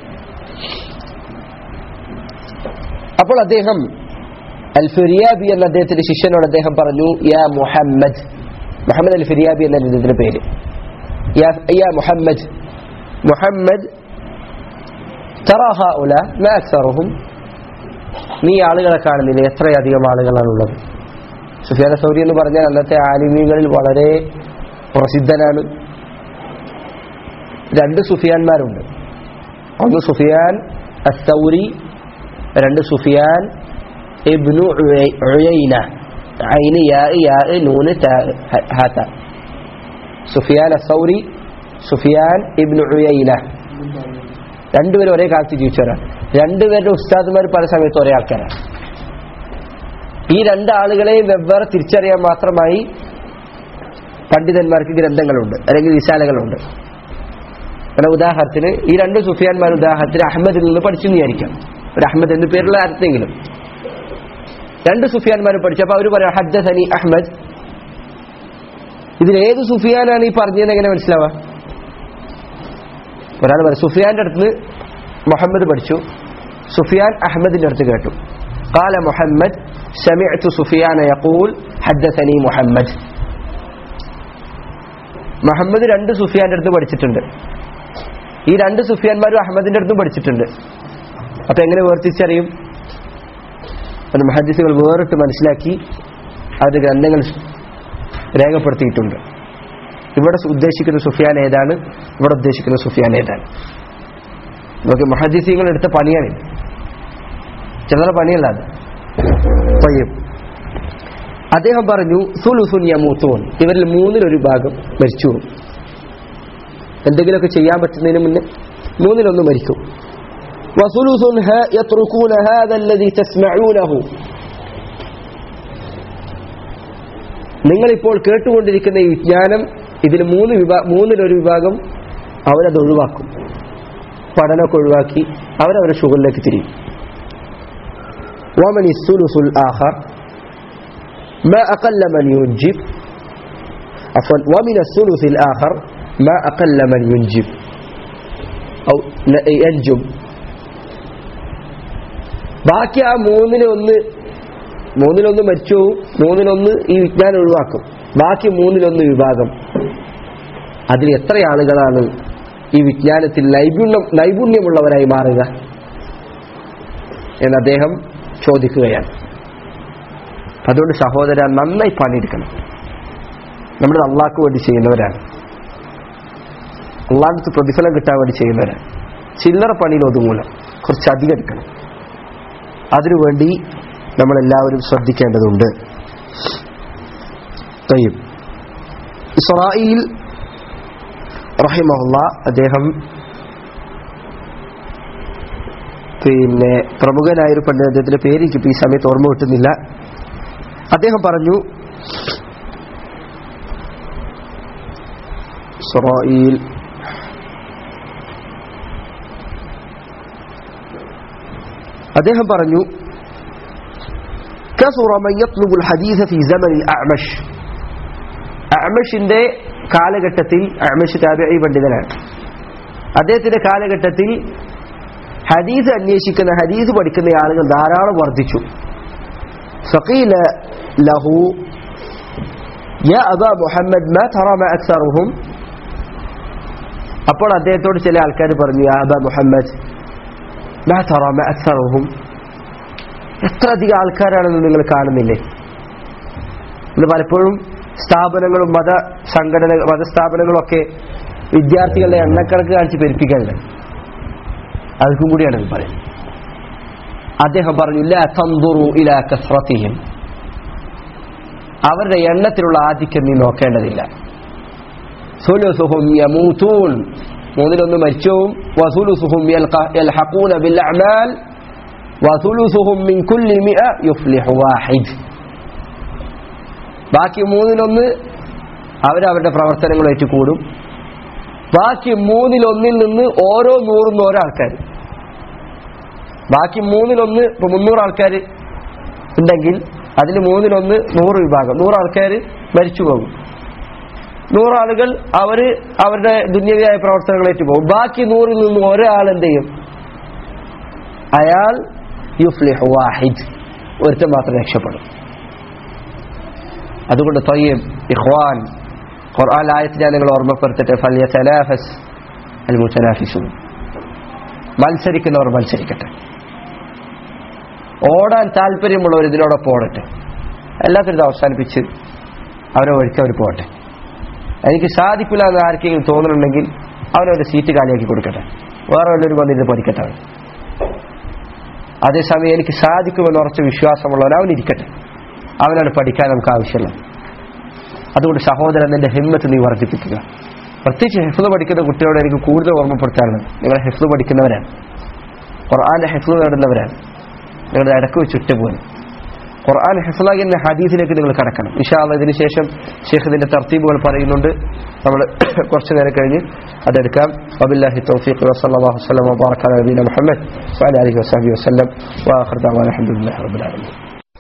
അപ്പോൾ അദ്ദേഹം അൽ ഫിറിയാബി എന്ന അദ്ദേഹത്തിന്റെ ശിഷ്യനോട് അദ്ദേഹം പറഞ്ഞു യാ മുഹമ്മദ് മുഹമ്മദ് അൽ ഫിറിയാബി എന്ന ഇതിന്റെ പേര് യാ യാ മുഹമ്മദ് മുഹമ്മദ് തറ ഹؤلاء ما أكثرهم നീ ആളുകളെ കാണുന്നില്ല എത്രയധികം ആളുകളാണുള്ളത് സുഫിയാന സൗരി എന്ന് പറഞ്ഞാൽ അന്നത്തെ ആലിമീങ്ങളിൽ വളരെ പ്രസിദ്ധനാണ് രണ്ട് സുഫിയാന്മാരുണ്ട് ഒന്ന് സുഫിയാൻ അസൗരി രണ്ട് സുഫിയാൻ ഇബ്നു ഉയൈ- ഉയൈന ഐന് യാ യാ നൂന് താ ഹ- ഹാത്ത സുഫിയാൻ അസൗരി സുഫിയാൻ ഇബ്നു ഉയൈന രണ്ടുപേരും ഒരേ കാലത്ത് ജീവിച്ചവരാണ് രണ്ടുപേരുടെ ഉസ്താദുമാർ പല സമയത്ത് ഒരേ ആൾക്കാരാണ് ഈ രണ്ട് ആളുകളെയും വെവ്വേറെ തിരിച്ചറിയാൻ മാത്രമായി പണ്ഡിതന്മാർക്ക് ഗ്രന്ഥങ്ങളുണ്ട് അല്ലെങ്കിൽ വിശാലകളുണ്ട് കാരണം ഉദാഹരണത്തിന് ഈ രണ്ട് സുഫിയാൻമാർ ഉദാഹരണത്തിന് അഹമ്മദിൽ നിന്ന് പഠിച്ചു എന്ന് വിചാരിക്കാം ഒരു അഹമ്മദ് എന്ന് പേരുള്ള ആർക്കെങ്കിലും രണ്ട് സുഫിയാൻമാർ പഠിച്ചപ്പോൾ അവർ പറയാം ഹദ്ദസനി അഹമ്മദ് ഇതിൽ ഏത് സുഫിയാനാണ് ഈ പറഞ്ഞതെന്ന് എങ്ങനെ മനസ്സിലാവുക ഒരാൾ പറയും സുഫിയാന്റെ അടുത്ത് മുഹമ്മദ് പഠിച്ചു സുഫിയാൻ അഹമ്മദിന്റെ അടുത്ത് കേട്ടു قال محمد سمعت سفيان يقول حدثني محمد മുഹമ്മദ് രണ്ട് സുഫിയാന്റെ അടുത്ത് പഠിച്ചിട്ടുണ്ട് ഈ രണ്ട് സുഫിയാന്മാരും അഹമ്മദിന്റെ അടുത്തും പഠിച്ചിട്ടുണ്ട് അപ്പൊ എങ്ങനെ വേർതിരിച്ചറിയും അത് മഹദ്ദിസുകൾ വേറിട്ട് മനസ്സിലാക്കി അത് ഗ്രന്ഥങ്ങൾ രേഖപ്പെടുത്തിയിട്ടുണ്ട് ഇവിടെ ഉദ്ദേശിക്കുന്ന സുഫിയാൻ ഏതാണ് ഇവിടെ ഉദ്ദേശിക്കുന്ന സുഫിയാൻ ഏതാണ് നമുക്ക് മഹദ്ദിസികൾ എടുത്ത പണിയാണ് ചിലരുടെ പണിയല്ല അത് പയ്യം അദ്ദേഹം പറഞ്ഞു സുലുസുൻ യമൂത്തോൻ ഇവരിൽ മൂന്നിലൊരു ഭാഗം മരിച്ചു പോകും എന്തെങ്കിലുമൊക്കെ ചെയ്യാൻ പറ്റുന്നതിന് മുന്നേ മൂന്നിലൊന്ന് മരിക്കും وثلث ها يتركون هذا الذي تسمعونه നിങ്ങളിപ്പോൾ കേട്ടുകൊണ്ടിരിക്കുന്ന ഈ വിജ്ഞാനം ഇതിൽ മൂന്ന് വിഭാ മൂന്നിലൊരു വിഭാഗം അവരത് ഒഴിവാക്കും പഠനമൊക്കെ ഒഴിവാക്കി അവരവരുടെ ഷുഗറിലേക്ക് തിരിയും ومن الثلث الآخر ما أقل من ينجب عفوا ومن الثلث الآخر ما أقل من ينجب أو ينجب ബാക്കി ആ മൂന്നിലൊന്ന് മൂന്നിലൊന്ന് മരിച്ചു പോവും മൂന്നിലൊന്ന് ഈ വിജ്ഞാനം ഒഴിവാക്കും ബാക്കി മൂന്നിലൊന്ന് വിഭാഗം അതിൽ എത്ര ആളുകളാണ് ഈ വിജ്ഞാനത്തിൽ നൈപുണ്യം നൈപുണ്യമുള്ളവരായി മാറുക എന്ന് അദ്ദേഹം ചോദിക്കുകയാണ് അതുകൊണ്ട് സഹോദര നന്നായി പണിയെടുക്കണം നമ്മൾ അള്ളാഹ്ക്ക് വേണ്ടി ചെയ്യുന്നവരാണ് അള്ളാഹത്ത് പ്രതിഫലം കിട്ടാൻ വേണ്ടി ചെയ്യുന്നവരാണ് ചില്ലറ പണിയിൽ ഒതുങ്ങൂല കുറച്ചധികം എടുക്കണം അതിനുവേണ്ടി നമ്മളെല്ലാവരും ശ്രദ്ധിക്കേണ്ടതുണ്ട് തയ്യും ഇസ്രായിൽ റഹിമഹുള്ള അദ്ദേഹം പിന്നെ പ്രമുഖനായൊരു പണ്ഡിത അദ്ദേഹത്തിന്റെ പേര് എനിക്ക് ഈ സമയത്ത് ഓർമ്മ കിട്ടുന്നില്ല അദ്ദേഹം പറഞ്ഞു ഇസ്രായിൽ അദ്ദേഹം പറഞ്ഞു كثر من يطلب الحديث في زمن الأعمش അഅമഷിന്റെ കാലഘട്ടത്തിൽ അഅമഷ് താബിഈ പണ്ഡിതനാണ് അദ്ദേഹത്തിന്റെ കാലഘട്ടത്തിൽ ഹദീസ് അന്വേഷിക്കുന്ന ഹദീസ് പഠിക്കുന്ന ആളുകൾ ധാരാളം വർദ്ധിച്ചു فقيل له يا أبا محمد ما ترى ما أكثرهم അപ്പോൾ അദ്ദേഹത്തോട് ചില ആൾക്കാർ പറഞ്ഞു യാ അബ മുഹമ്മദ് മാ തറ മാ അക്സറുഹും എത്ര അധികം ആൾക്കാരാണെന്ന് നിങ്ങൾ കാണുന്നില്ലേ ഇന്ന് പലപ്പോഴും സ്ഥാപനങ്ങളും മത സംഘടന മതസ്ഥാപനങ്ങളൊക്കെ വിദ്യാർത്ഥികളുടെ എണ്ണക്കണക്ക് കാണിച്ച് പെരുപ്പിക്കാനുണ്ട് അതൊക്കെ കൂടിയാണ് ഇത് പറയുന്നത് അദ്ദേഹം പറഞ്ഞു ലാ തന്ദുറു ഇലാ കസ്റത്തിഹിം അവരുടെ എണ്ണത്തിലുള്ള ആധിക്യം നീ നോക്കേണ്ടതില്ല സുലുസുഹും യമൂതൂൻ മൂന്നിലൊന്ന് മരിച്ചവും വസുലുസുഹും യൽഹഖൂന ബിൽ അഅമാൽ വസുലുസുഹും മിൻ കുല്ലി മിഅ യുഫ്ലിഹു വാഹിദ് ബാക്കി മൂന്നിലൊന്ന് അവരവരുടെ പ്രവർത്തനങ്ങളേറ്റ് കൂടും ബാക്കി മൂന്നിലൊന്നിൽ നിന്ന് ഓരോ നൂറും ഓരോ ആൾക്കാർ ബാക്കി മൂന്നിലൊന്ന് ഇപ്പൊ മുന്നൂറ് ആൾക്കാർ ഉണ്ടെങ്കിൽ അതിൽ മൂന്നിലൊന്ന് നൂറ് വിഭാഗം നൂറ് ആൾക്കാർ മരിച്ചു പോകും നൂറാളുകൾ അവര് അവരുടെ ദുന്യവിയായ പ്രവർത്തനങ്ങളേറ്റ് പോകും ബാക്കി നൂറിൽ നിന്ന് ഒരാൾ എന്ത് ചെയ്യും അയാൾ യുഫ്ലിഹു വാഹിദ് ഒരുത്തൻ മാത്രം രക്ഷപ്പെടും അതുകൊണ്ട് തൊയ്യം ഇഖ്വാൻ ഖുർആൻ ആയത്തിനെ നിങ്ങൾ ഓർമ്മപ്പെടുത്തിട്ട് ഫല്യതനാഫസ് അൽ മുതനാഫിസുൻ മത്സരിക്കുന്നവർ മത്സരിക്കട്ടെ ഓടാൻ താല്പര്യമുള്ളവർ ഇതിനോടൊപ്പം ഓടട്ടെ എല്ലാത്തിനും ഇത് അവസാനിപ്പിച്ച് അവരെ വഴിക്ക് അവർ പോകട്ടെ എനിക്ക് സാധിക്കില്ല എന്ന് ആർക്കെങ്കിലും തോന്നുന്നുണ്ടെങ്കിൽ അവനവരുടെ സീറ്റ് കാലിയാക്കി കൊടുക്കട്ടെ വേറെ വല്ലവരും വന്നിട്ട് പഠിക്കട്ടെ അവൻ അതേസമയം എനിക്ക് സാധിക്കുമെന്ന് ഉറച്ച വിശ്വാസമുള്ളവൻ അവൻ ഇരിക്കട്ടെ അവനാണ് പഠിക്കാൻ നമുക്ക് ആവശ്യമുള്ളത് അതുകൊണ്ട് സഹോദരൻ നിന്റെ ഹിമ്മത്ത് നീ വർദ്ധിപ്പിക്കുക പ്രത്യേകിച്ച് ഹെഫ്ല് പഠിക്കുന്ന കുട്ടികളോട് എനിക്ക് കൂടുതൽ ഓർമ്മപ്പെടുത്താനുള്ളത് നിങ്ങൾ ഹെഫ്ല് പഠിക്കുന്നവരാണ് ഖുർആാന്റെ ഹെഫ്ല് നേടുന്നവരാണ് നിങ്ങളുടെ ഇടക്ക് വെച്ച് ഒറ്റ പോലും ഖുർആൻ ഹിഫ്ലാക്കി തന്നെ ഹദീസിലേക്ക് നിങ്ങൾ കടക്കണം ഇൻഷാല്ല ഇതിന് ശേഷം ഷെയ്ഖ് ഇതിന്റെ തർത്തീബുകൾ പറയുന്നുണ്ട് നമ്മൾ കുറച്ചു നേരം കഴിഞ്ഞ് അതെടുക്കാം വബില്ലാഹി തൗഫീഖ് വസല്ലല്ലാഹു വസല്ലം വബാറക അലാ നബീന മുഹമ്മദ് വഅലാ ആലിഹി വസഹബിഹി വസല്ലം വആഖിറു ദഅവാന അൽഹംദുലില്ലാഹി റബ്ബിൽ ആലമീൻ